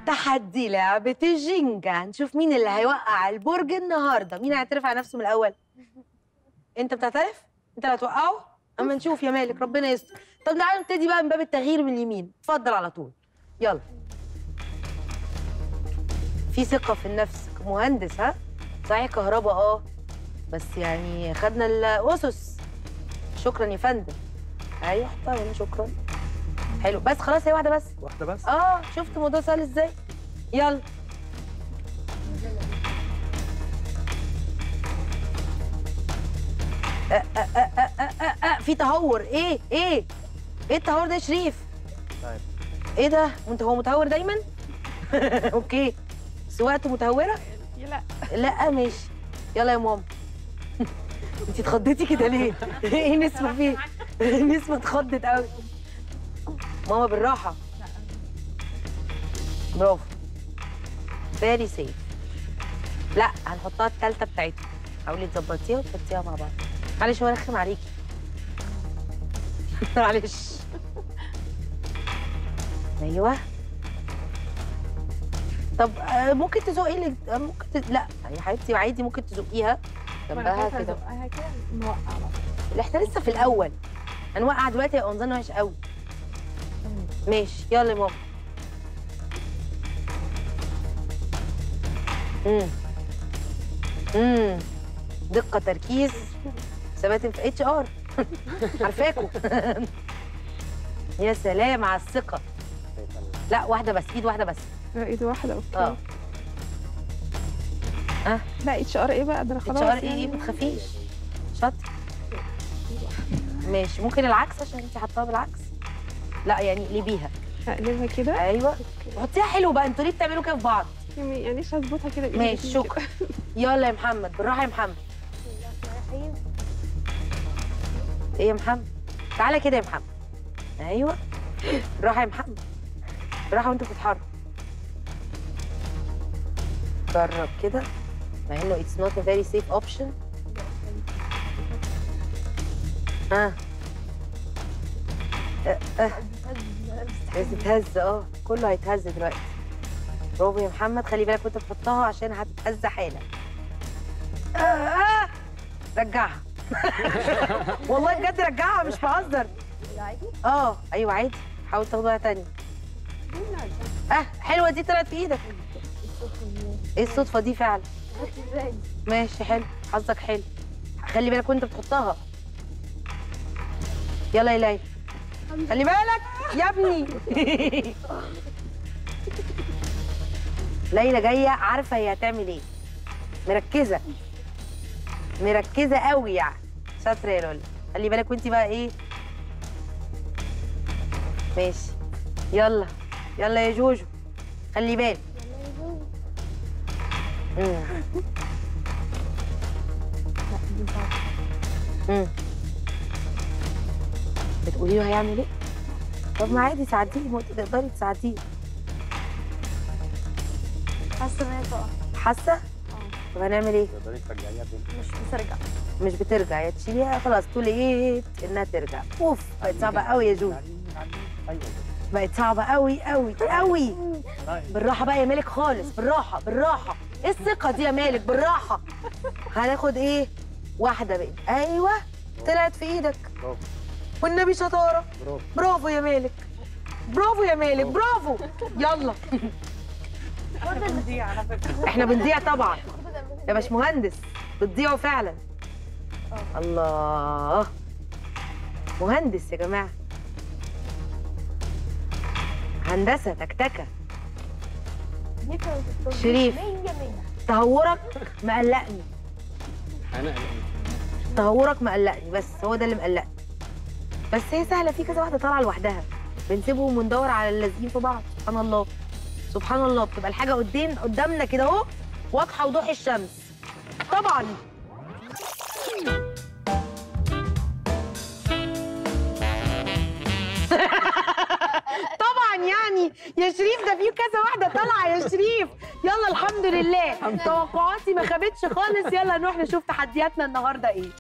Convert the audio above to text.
تحدي لعبة الجينجا هنشوف مين اللي هيوقع البرج النهارده مين هيعترف على نفسه من الأول أنت بتعترف؟ أنت اللي هتوقعه؟ أما نشوف يا مالك ربنا يستر طب تعالى نبتدي بقى من باب التغيير من اليمين اتفضل على طول يلا في ثقة في النفس مهندس ها؟ صحيح كهرباء اه بس يعني خدنا الأسس شكرا يا فندم ايوه حطها هنا شكرا حلو بس خلاص هي واحدة بس واحدة بس اه شفت الموضوع سهل ازاي يلا أه أه أه أه أه أه أه في تهور ايه ايه ايه التهور ده يا شريف طيب. ايه ده وانت هو متهور دايما اوكي سواقته متهوره لا لا ماشي يلا يا ماما انت اتخضيتي كده ليه ايه نسمه فيه نسمه اتخضت قوي ماما بالراحه برافو فيري سيف لا هنحطها التالتة بتاعتها حاولي تظبطيها وتحطيها مع بعض معلش هو رخم عليكي معلش ايوه طب آه، ممكن تزقي لي آه، ممكن ت... لا يا حبيبتي عادي ممكن تزقيها جنبها كده ازقها كده نوقع بقى لا احنا لسه في الاول هنوقع دلوقتي هيبقى منظرنا وحش قوي ماشي يلا يا ماما امم امم دقة تركيز ثبات في اتش ار عارفاكوا يا سلام على الثقة لا واحدة بس ايد واحدة بس ايد واحده اوكي اه اه لا اتش ار ايه بقى ده انا خلاص اتش ار ايه يعني. ما تخافيش شاطر ماشي ممكن العكس عشان انت حطاها بالعكس لا يعني قلبيها هقلبها كده ايوه حطيها حلو بقى انتوا ليه بتعملوا كده في بعض يعني يعني ليش هظبطها كده بإيدي ماشي كده؟ شكرا يلا يا محمد بالراحه يا محمد ايه يا محمد تعالى كده يا محمد ايوه بالراحه يا محمد بالراحه وانت بتتحرك جرب كده مع انه اتس نوت ا فيري سيف اوبشن اه اه اه بس تتهز اه كله هيتهز دلوقتي برافو يا محمد خلي بالك وانت بتحطها عشان هتتهز حالا آه آه. رجعها والله بجد رجعها مش بهزر اه ايوه عادي حاول تاخدها تاني اه حلوه دي طلعت في ايدك ايه الصدفه دي فعلا ماشي حلو حظك حلو خلي بالك وانت بتحطها يلا يا ليلى خلي بالك يا ابني ليلى جايه عارفه هي هتعمل ايه مركزه مركزه قوي يعني شاطره يا لولا خلي بالك وانت بقى ايه ماشي يلا يلا يا جوجو خلي بالك مم. مم. بتقولي له هيعمل ايه؟ طب ما عادي ساعديه ما انت تقدري تساعديه حاسه ان هي تقع حاسه؟ طب هنعمل ايه؟ تقدري ترجعيها تاني مش بترجع مش بترجع يا تشيليها خلاص تقول ايه انها ترجع اوف بقت صعبه قوي يا جو ايوه بقت صعبه قوي قوي قوي طيب بالراحه بقى يا مالك خالص بالراحه بالراحه ايه الثقه دي يا مالك بالراحه هناخد ايه واحده بقى ايوه طلعت في ايدك برافو والنبي شطاره برافو برافو يا مالك برافو يا مالك برافو يلا احنا بنضيع طبعا يا باشمهندس بتضيعوا فعلا الله مهندس يا جماعه هندسه تكتكه شريف. تهورك مقلقني انا تهورك مقلقني بس هو ده اللي مقلقني بس هي سهله في كذا واحده طالعه لوحدها بنسيبهم وندور على اللازقين في بعض سبحان الله سبحان الله بتبقى الحاجه قدام قدامنا كده اهو واضحه وضوح الشمس طبعا طبعا يعني يا شريف ده في كذا واحده طالعه يا شريف يلا الحمد لله توقعاتي ما خابتش خالص يلا نروح نشوف تحدياتنا النهارده ايه